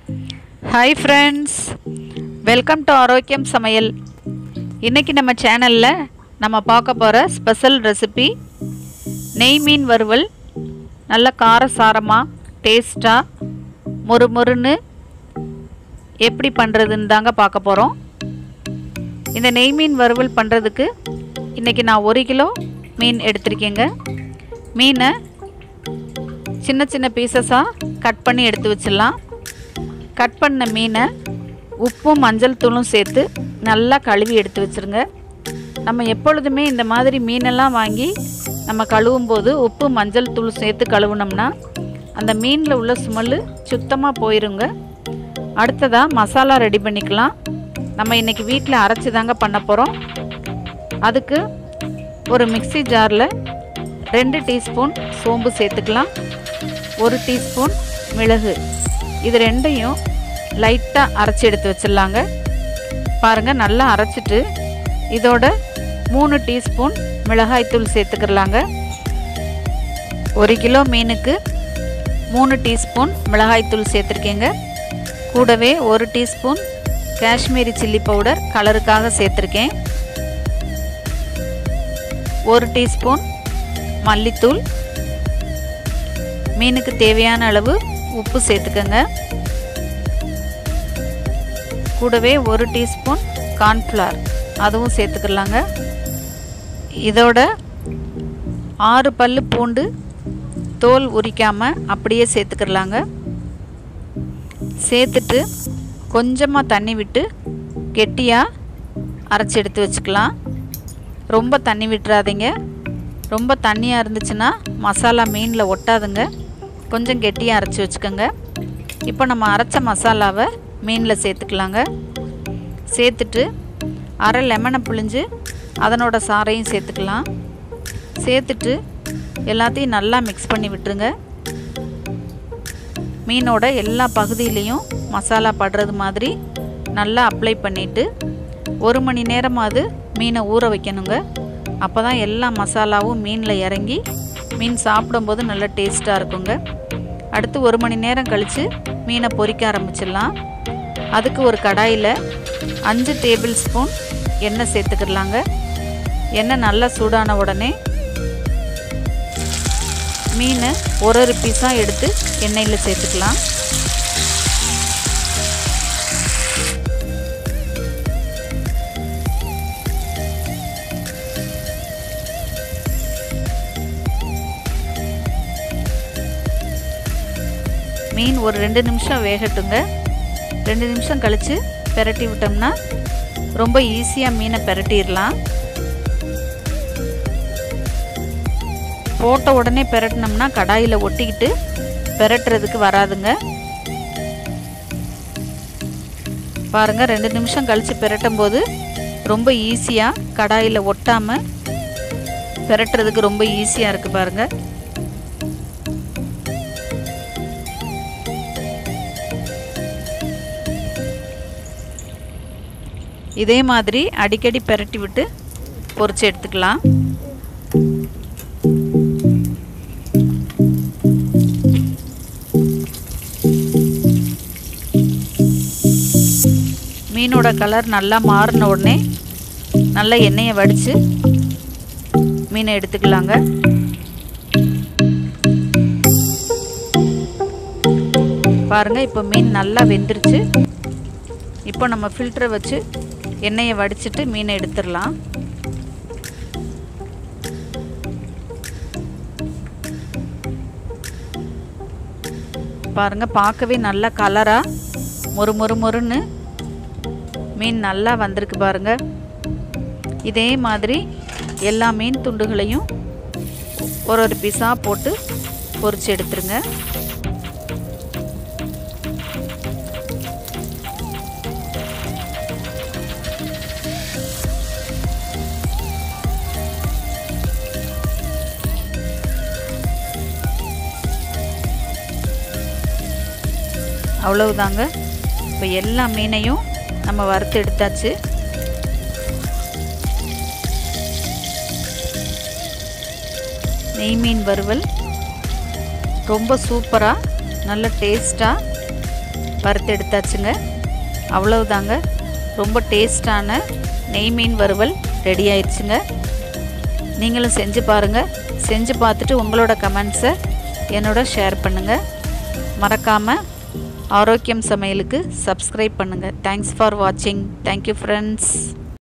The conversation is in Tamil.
ஹாய் ஃப்ரெண்ட்ஸ் வெல்கம் டு ஆரோக்கியம் சமையல் இன்றைக்கி நம்ம சேனலில் நம்ம பார்க்க போகிற ஸ்பெஷல் ரெசிபி நெய் மீன் வறுவல் நல்ல காரசாரமாக டேஸ்ட்டாக மொறுமொறுன்னு எப்படி பண்ணுறதுன்னு தாங்க பார்க்க போகிறோம் இந்த நெய் மீன் வறுவல் பண்ணுறதுக்கு இன்றைக்கி நான் ஒரு கிலோ மீன் எடுத்திருக்கேங்க மீனை சின்ன சின்ன பீசஸாக கட் பண்ணி எடுத்து வச்சிடலாம் கட் பண்ண மீனை உப்பும் மஞ்சள் தூளும் சேர்த்து நல்லா கழுவி எடுத்து வச்சுருங்க நம்ம எப்பொழுதுமே இந்த மாதிரி மீனெல்லாம் வாங்கி நம்ம கழுவும் போது உப்பு மஞ்சள் தூள் சேர்த்து கழுவுனோம்னா அந்த மீனில் உள்ள ஸ்மெல்லு சுத்தமாக போயிருங்க அடுத்ததாக மசாலா ரெடி பண்ணிக்கலாம் நம்ம இன்றைக்கி வீட்டில் அரைச்சி தாங்க பண்ண போகிறோம் அதுக்கு ஒரு மிக்சி ஜாரில் ரெண்டு டீஸ்பூன் சோம்பு சேர்த்துக்கலாம் ஒரு டீஸ்பூன் மிளகு இது ரெண்டையும் லைட்டாக அரைச்சி எடுத்து வச்சிடலாங்க பாருங்கள் நல்லா அரைச்சிட்டு இதோட மூணு டீஸ்பூன் மிளகாய்த்தூள் சேர்த்துக்கிறலாங்க ஒரு கிலோ மீனுக்கு மூணு டீஸ்பூன் மிளகாய்த்தூள் சேர்த்துருக்கேங்க கூடவே ஒரு டீஸ்பூன் காஷ்மீரி சில்லி பவுடர் கலருக்காக சேர்த்துருக்கேன் ஒரு டீஸ்பூன் மல்லித்தூள் மீனுக்கு தேவையான அளவு உப்பு சேர்த்துக்கோங்க கூடவே ஒரு டீஸ்பூன் கார்ன்ஃப்ளவர் அதுவும் சேர்த்துக்கலாங்க இதோட ஆறு பல் பூண்டு தோல் உரிக்காமல் அப்படியே சேர்த்துக்கிறலாங்க சேர்த்துட்டு கொஞ்சமாக தண்ணி விட்டு கெட்டியாக அரைச்சி எடுத்து வச்சுக்கலாம் ரொம்ப தண்ணி விட்டுறாதீங்க ரொம்ப தண்ணியாக இருந்துச்சுன்னா மசாலா மீனில் ஒட்டாதுங்க கொஞ்சம் கெட்டியாக அரைச்சி வச்சுக்கோங்க இப்போ நம்ம அரைச்ச மசாலாவை மீனில் சேர்த்துக்கலாங்க சேர்த்துட்டு அரை லெமனை புழிஞ்சு அதனோட சாறையும் சேர்த்துக்கலாம் சேர்த்துட்டு எல்லாத்தையும் நல்லா மிக்ஸ் பண்ணி விட்டுருங்க மீனோட எல்லா பகுதியிலையும் மசாலா படுறது மாதிரி நல்லா அப்ளை பண்ணிவிட்டு ஒரு மணி நேரமாவது மீனை ஊற வைக்கணுங்க அப்போ தான் எல்லா மசாலாவும் மீனில் இறங்கி மீன் சாப்பிடும்போது நல்லா டேஸ்ட்டாக இருக்குங்க அடுத்து ஒரு மணி நேரம் கழித்து மீனை பொரிக்க ஆரம்பிச்சிடலாம் அதுக்கு ஒரு கடாயில் அஞ்சு டேபிள் ஸ்பூன் எண்ணெய் சேர்த்துக்கிடலாங்க எண்ணெய் நல்லா சூடான உடனே மீனை ஒரு ஒரு பீஸாக எடுத்து எண்ணெயில் சேர்த்துக்கலாம் மீன் ஒரு ரெண்டு நிமிஷம் வேகட்டுங்க ரெண்டு நிமிஷம் கழித்து பெரட்டி விட்டோம்னா ரொம்ப ஈஸியாக மீனை பெரட்டிடலாம் போட்ட உடனே பெரட்டினோம்னா கடாயில் ஒட்டிக்கிட்டு பெரட்டுறதுக்கு வராதுங்க பாருங்கள் ரெண்டு நிமிஷம் கழித்து பெரட்டும் போது ரொம்ப ஈஸியாக கடாயில் ஒட்டாமல் பெரட்டுறதுக்கு ரொம்ப ஈஸியாக இருக்குது பாருங்கள் இதே மாதிரி அடிக்கடி பெரட்டி விட்டு பொரிச்சு எடுத்துக்கலாம் மீனோட கலர் நல்லா மாறின உடனே நல்லா எண்ணெயை வடித்து மீனை எடுத்துக்கலாங்க பாருங்கள் இப்போ மீன் நல்லா வெந்துருச்சு இப்போ நம்ம ஃபில்டரை வச்சு எண்ணெயை வடிச்சிட்டு மீனை எடுத்துடலாம் பாருங்கள் பார்க்கவே நல்லா கலராக மொறு மொறு மொறுன்னு மீன் நல்லா வந்திருக்கு பாருங்கள் இதே மாதிரி எல்லா மீன் துண்டுகளையும் ஒரு ஒரு பீஸாக போட்டு பொரித்து எடுத்துருங்க அவ்வளவுதாங்க இப்போ எல்லா மீனையும் நம்ம வறுத்து எடுத்தாச்சு நெய் மீன் வறுவல் ரொம்ப சூப்பராக நல்ல டேஸ்ட்டாக வறுத்து எடுத்தாச்சுங்க அவ்வளவுதாங்க ரொம்ப டேஸ்டான நெய் மீன் வறுவல் ரெடி ஆயிடுச்சுங்க நீங்களும் செஞ்சு பாருங்கள் செஞ்சு பார்த்துட்டு உங்களோட கமெண்ட்ஸை என்னோட ஷேர் பண்ணுங்கள் மறக்காமல் ஆரோக்கியம் சமையலுக்கு சப்ஸ்கிரைப் பண்ணுங்கள் தேங்க்ஸ் ஃபார் வாட்சிங் தேங்க்யூ ஃப்ரெண்ட்ஸ்